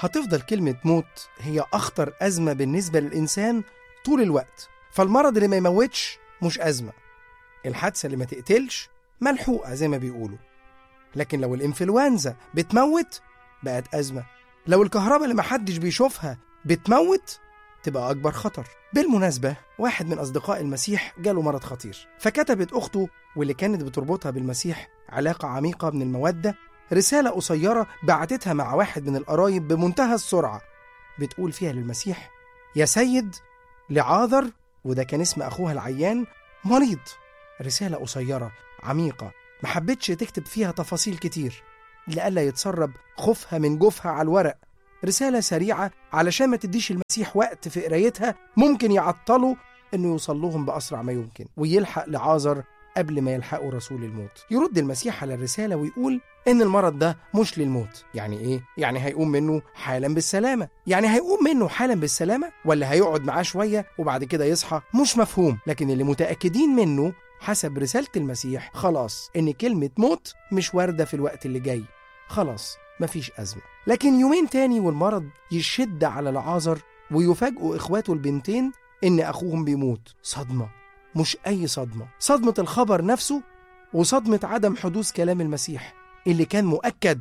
هتفضل كلمة موت هي أخطر أزمة بالنسبة للإنسان طول الوقت فالمرض اللي ما يموتش مش أزمة الحادثة اللي ما تقتلش ملحوقة زي ما بيقولوا لكن لو الإنفلونزا بتموت بقت أزمة لو الكهرباء اللي محدش بيشوفها بتموت تبقى أكبر خطر بالمناسبة واحد من أصدقاء المسيح جاله مرض خطير فكتبت أخته واللي كانت بتربطها بالمسيح علاقة عميقة من المودة رسالة قصيرة بعتتها مع واحد من القرايب بمنتهى السرعة بتقول فيها للمسيح يا سيد لعاذر وده كان اسم أخوها العيان مريض رسالة قصيرة عميقة ما حبتش تكتب فيها تفاصيل كتير لألا يتسرب خوفها من جوفها على الورق رسالة سريعة علشان ما تديش المسيح وقت في قرايتها ممكن يعطلوا انه يوصل لهم باسرع ما يمكن ويلحق لعازر قبل ما يلحقوا رسول الموت يرد المسيح على الرسالة ويقول إن المرض ده مش للموت يعني إيه؟ يعني هيقوم منه حالا بالسلامة يعني هيقوم منه حالا بالسلامة ولا هيقعد معاه شوية وبعد كده يصحى مش مفهوم لكن اللي متأكدين منه حسب رسالة المسيح خلاص إن كلمة موت مش واردة في الوقت اللي جاي خلاص مفيش أزمة لكن يومين تاني والمرض يشد على العازر ويفاجئوا إخواته البنتين إن أخوهم بيموت صدمة مش أي صدمة صدمة الخبر نفسه وصدمة عدم حدوث كلام المسيح اللي كان مؤكد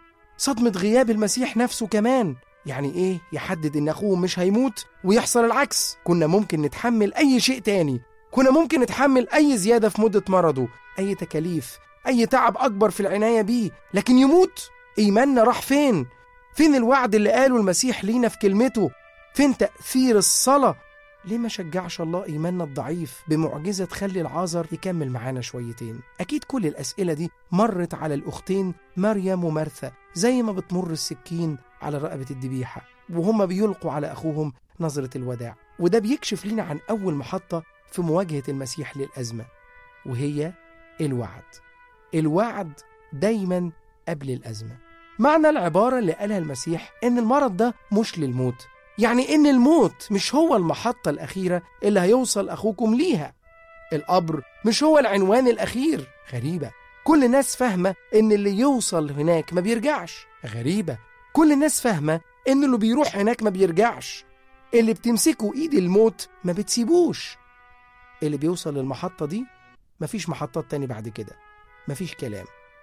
صدمة غياب المسيح نفسه كمان يعني إيه يحدد إن أخوه مش هيموت ويحصل العكس كنا ممكن نتحمل أي شيء تاني كنا ممكن نتحمل أي زيادة في مدة مرضه أي تكاليف أي تعب أكبر في العناية بيه لكن يموت إيماننا راح فين؟ فين الوعد اللي قاله المسيح لينا في كلمته؟ فين تأثير الصلاة ليه ما شجعش الله إيماننا الضعيف بمعجزة تخلي العازر يكمل معانا شويتين أكيد كل الأسئلة دي مرت على الأختين مريم ومرثا زي ما بتمر السكين على رقبة الذبيحة وهم بيلقوا على أخوهم نظرة الوداع وده بيكشف لنا عن أول محطة في مواجهة المسيح للأزمة وهي الوعد الوعد دايما قبل الأزمة معنى العبارة اللي قالها المسيح إن المرض ده مش للموت يعني إن الموت مش هو المحطة الأخيرة اللي هيوصل أخوكم ليها القبر مش هو العنوان الأخير غريبة كل الناس فاهمة إن اللي يوصل هناك ما بيرجعش غريبة كل الناس فاهمة إن اللي بيروح هناك ما بيرجعش اللي بتمسكوا إيد الموت ما بتسيبوش اللي بيوصل للمحطة دي مفيش محطات تاني بعد كده مفيش كلام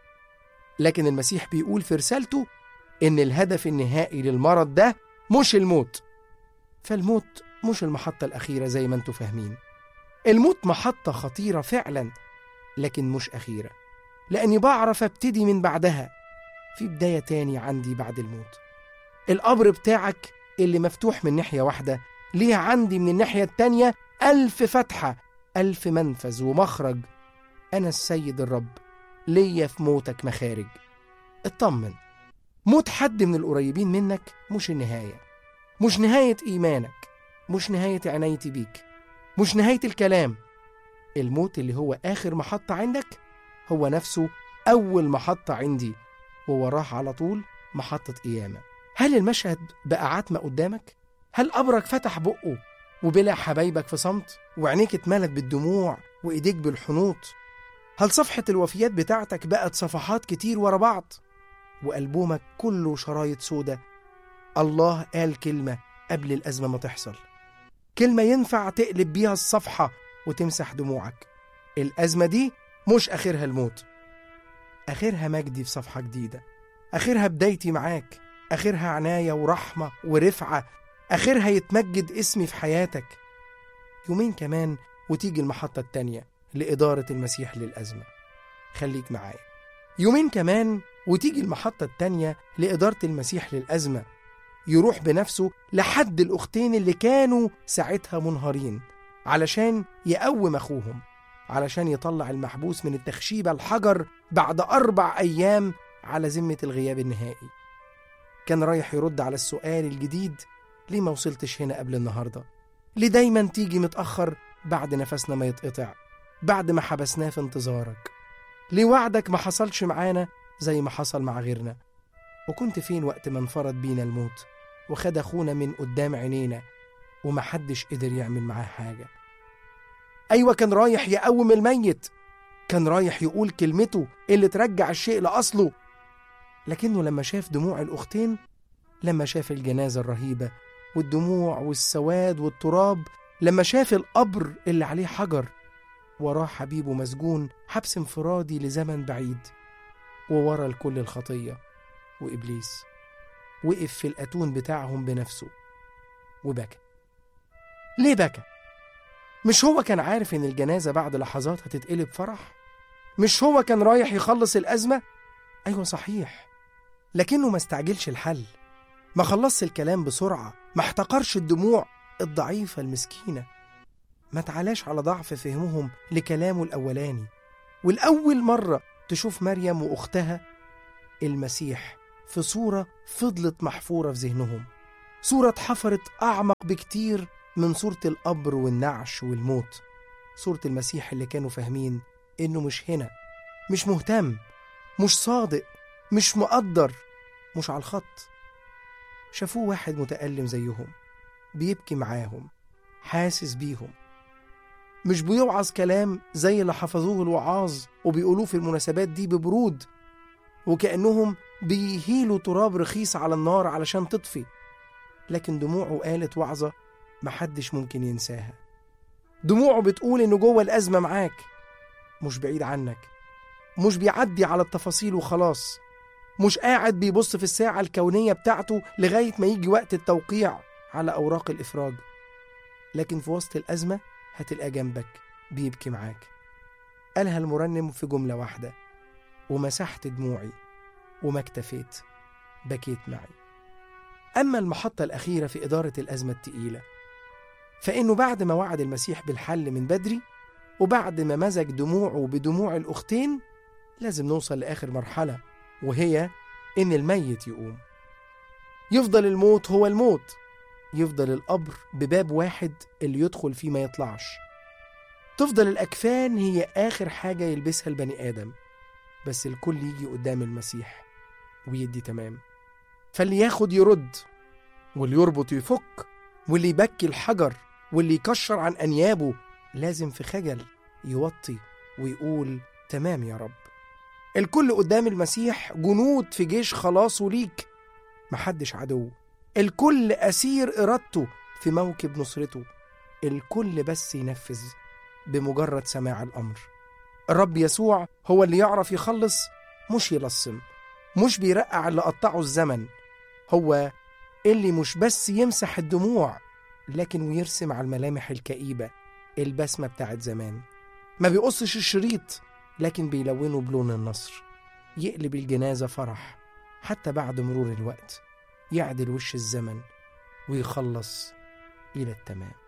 لكن المسيح بيقول في رسالته إن الهدف النهائي للمرض ده مش الموت فالموت مش المحطة الأخيرة زي ما انتوا فاهمين الموت محطة خطيرة فعلا لكن مش أخيرة لأني بعرف أبتدي من بعدها في بداية تاني عندي بعد الموت القبر بتاعك اللي مفتوح من ناحية واحدة ليه عندي من الناحية التانية ألف فتحة ألف منفذ ومخرج أنا السيد الرب ليا في موتك مخارج اطمن موت حد من القريبين منك مش النهاية مش نهاية إيمانك مش نهاية عنايتي بيك مش نهاية الكلام الموت اللي هو آخر محطة عندك هو نفسه أول محطة عندي ووراه على طول محطة قيامة هل المشهد بقى عتمة قدامك؟ هل قبرك فتح بقه وبلع حبايبك في صمت وعينيك اتملت بالدموع وإيديك بالحنوط؟ هل صفحة الوفيات بتاعتك بقت صفحات كتير ورا بعض؟ وألبومك كله شرايط سودة الله قال كلمة قبل الأزمة ما تحصل كلمة ينفع تقلب بيها الصفحة وتمسح دموعك الأزمة دي مش آخرها الموت آخرها مجدي في صفحة جديدة آخرها بدايتي معاك آخرها عناية ورحمة ورفعة آخرها يتمجد اسمي في حياتك يومين كمان وتيجي المحطة التانية لإدارة المسيح للأزمة خليك معايا يومين كمان وتيجي المحطة التانية لإدارة المسيح للأزمة يروح بنفسه لحد الأختين اللي كانوا ساعتها منهارين علشان يقوم أخوهم علشان يطلع المحبوس من التخشيبة الحجر بعد أربع أيام على ذمة الغياب النهائي كان رايح يرد على السؤال الجديد ليه ما وصلتش هنا قبل النهاردة ليه دايما تيجي متأخر بعد نفسنا ما يتقطع بعد ما حبسناه في انتظارك ليه وعدك ما حصلش معانا زي ما حصل مع غيرنا وكنت فين وقت ما انفرد بينا الموت وخد أخونا من قدام عينينا ومحدش قدر يعمل معاه حاجة أيوة كان رايح يقوم الميت كان رايح يقول كلمته اللي ترجع الشيء لأصله لكنه لما شاف دموع الأختين لما شاف الجنازة الرهيبة والدموع والسواد والتراب لما شاف القبر اللي عليه حجر وراه حبيبه مسجون حبس انفرادي لزمن بعيد وورا الكل الخطية وإبليس وقف في الأتون بتاعهم بنفسه وبكى ليه بكى؟ مش هو كان عارف إن الجنازة بعد لحظات هتتقلب فرح؟ مش هو كان رايح يخلص الأزمة؟ أيوة صحيح لكنه ما استعجلش الحل ما خلصش الكلام بسرعة ما احتقرش الدموع الضعيفة المسكينة ما تعلاش على ضعف فهمهم لكلامه الأولاني والأول مرة تشوف مريم وأختها المسيح في صورة فضلت محفورة في ذهنهم صورة اتحفرت أعمق بكتير من صورة القبر والنعش والموت صورة المسيح اللي كانوا فاهمين إنه مش هنا مش مهتم مش صادق مش مقدر مش على الخط شافوه واحد متألم زيهم بيبكي معاهم حاسس بيهم مش بيوعظ كلام زي اللي حفظوه الوعاظ وبيقولوه في المناسبات دي ببرود وكأنهم بيهيلوا تراب رخيص على النار علشان تطفي لكن دموعه قالت وعظة محدش ممكن ينساها دموعه بتقول إنه جوه الأزمة معاك مش بعيد عنك مش بيعدي على التفاصيل وخلاص مش قاعد بيبص في الساعة الكونية بتاعته لغاية ما يجي وقت التوقيع على أوراق الإفراج لكن في وسط الأزمة هتلقى جنبك بيبكي معاك قالها المرنم في جملة واحدة ومسحت دموعي وما اكتفيت بكيت معي أما المحطة الأخيرة في إدارة الأزمة التقيلة فإنه بعد ما وعد المسيح بالحل من بدري وبعد ما مزج دموعه بدموع الأختين لازم نوصل لآخر مرحلة وهي إن الميت يقوم يفضل الموت هو الموت يفضل القبر بباب واحد اللي يدخل فيه ما يطلعش تفضل الأكفان هي آخر حاجة يلبسها البني آدم بس الكل يجي قدام المسيح ويدي تمام فاللي ياخد يرد واللي يربط يفك واللي يبكي الحجر واللي يكشر عن أنيابه لازم في خجل يوطي ويقول تمام يا رب الكل قدام المسيح جنود في جيش خلاصه ليك محدش عدو الكل أسير إرادته في موكب نصرته الكل بس ينفذ بمجرد سماع الأمر الرب يسوع هو اللي يعرف يخلص مش يلصم مش بيرقع اللي قطعه الزمن هو اللي مش بس يمسح الدموع لكن ويرسم على الملامح الكئيبة البسمة بتاعت زمان ما بيقصش الشريط لكن بيلونه بلون النصر يقلب الجنازة فرح حتى بعد مرور الوقت يعدل وش الزمن ويخلص إلى التمام